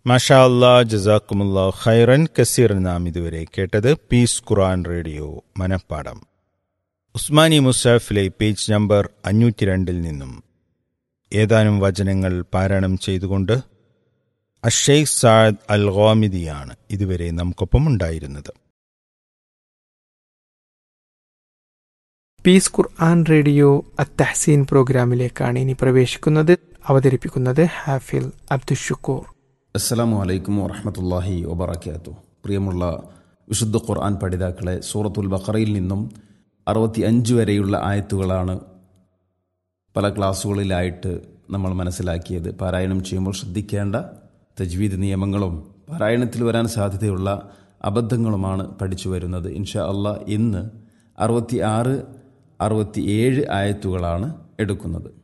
മഷാ അല്ലാ ജസാക്കുമുല്ലാ ഖൈറൻ കസീർ നാം ഇതുവരെ കേട്ടത് പീസ് ഖുറാൻ റേഡിയോ മനപ്പാടം ഉസ്മാനി മുസാഫിലെ പേജ് നമ്പർ അഞ്ഞൂറ്റി രണ്ടിൽ നിന്നും ഏതാനും വചനങ്ങൾ പാരായണം ചെയ്തുകൊണ്ട് അഷെയ്ഖ് സാദ് അൽ ഗോമിദിയാണ് ഇതുവരെ നമുക്കൊപ്പം ഉണ്ടായിരുന്നത് പീസ് ഖുർആൻ റേഡിയോ അത്തഹസീൻ പ്രോഗ്രാമിലേക്കാണ് ഇനി പ്രവേശിക്കുന്നത് അവതരിപ്പിക്കുന്നത് ഹാഫിൽ അബ്ദുഷുക്കൂർ അസ്സലാമു അലൈക്കും വറഹമത്തല്ലാഹി വബർക്കാത്തു പ്രിയമുള്ള വിശുദ്ധ ഖുർആൻ പഠിതാക്കളെ സൂറത്തുൽ ബഖറയിൽ നിന്നും അറുപത്തി അഞ്ച് വരെയുള്ള ആയത്തുകളാണ് പല ക്ലാസ്സുകളിലായിട്ട് നമ്മൾ മനസ്സിലാക്കിയത് പാരായണം ചെയ്യുമ്പോൾ ശ്രദ്ധിക്കേണ്ട തജ്വീദ് നിയമങ്ങളും പാരായണത്തിൽ വരാൻ സാധ്യതയുള്ള അബദ്ധങ്ങളുമാണ് പഠിച്ചു വരുന്നത് ഇൻഷാ അള്ളാഹ് ഇന്ന് അറുപത്തി ആറ് അറുപത്തി ഏഴ് ആയത്തുകളാണ് എടുക്കുന്നത്